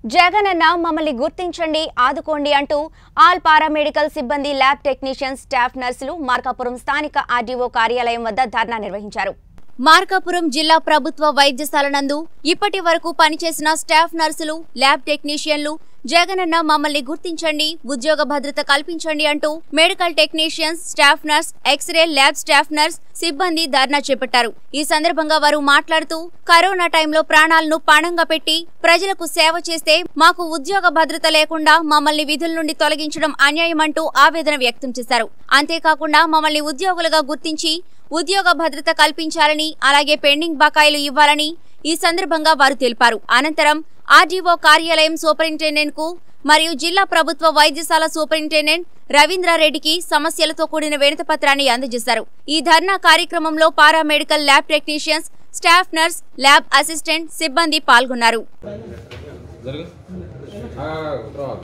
జగనన్న మమ్మల్ని గుర్తించండి ఆదుకోండి అంటూ ఆల్ పారామెడికల్ సిబ్బంది ల్యాబ్ టెక్నీషియన్స్ స్టాఫ్ నర్సులు మార్కాపురం స్థానిక ఆర్డీఓ కార్యాలయం వద్ద ధర్నా నిర్వహించారు మార్కాపురం జిల్లా ప్రభుత్వ వైద్యశాల నందు ఇప్పటి వరకు పనిచేసిన స్టాఫ్ నర్సులు ల్యాబ్ టెక్నీషియన్లు జగనన్న మమ్మల్ని గుర్తించండి ఉద్యోగ భద్రత కల్పించండి అంటూ medical technicians staff nurse X-ray lab staff nurse సిబ్బంది ధర్నా చేపట్టారు ఈ సందర్భంగా వారు మాట్లాడుతూ కరోనా టైంలో ప్రాణాలను పణంగా పెట్టి ప్రజలకు సేవ చేస్తే మాకు ఉద్యోగ భద్రత లేకుండా మమ్మల్ని విధుల నుండి తొలగించడం అన్యాయమంటూ ఆవేదన వ్యక్తం చేశారు అంతేకాకుండా మమ్మల్ని ఉద్యోగులుగా గుర్తించి ఉద్యోగ భద్రత కల్పించాలని అలాగే పెండింగ్ బకాయిలు ఇవ్వాలని ఈ సందర్భంగా వారు తెలిపారు అనంతరం ఆర్డీఓ కార్యాలయం సూపరింటెండెంట్ కు మరియు జిల్లా ప్రభుత్వ వైద్యశాల సూపరింటెండెంట్ రవీంద్రారెడ్డికి సమస్యలతో కూడిన వినతి పత్రాన్ని అందజేశారు ఈ ధర్నా కార్యక్రమంలో paramedical lab technicians staff nurse lab assistant సిబ్బంది పాల్గొన్నారు జరుగు ఆ, తర్వాత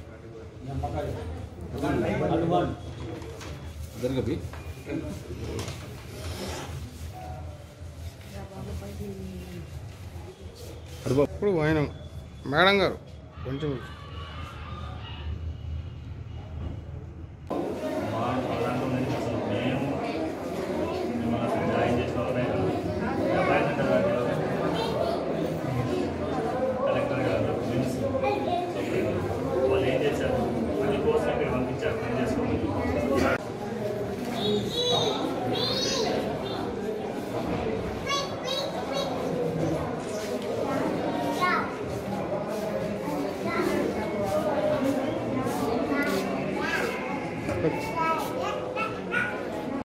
జరుగు అభి ఇప్పుడు ఆయన మేడం గారు కొంచెం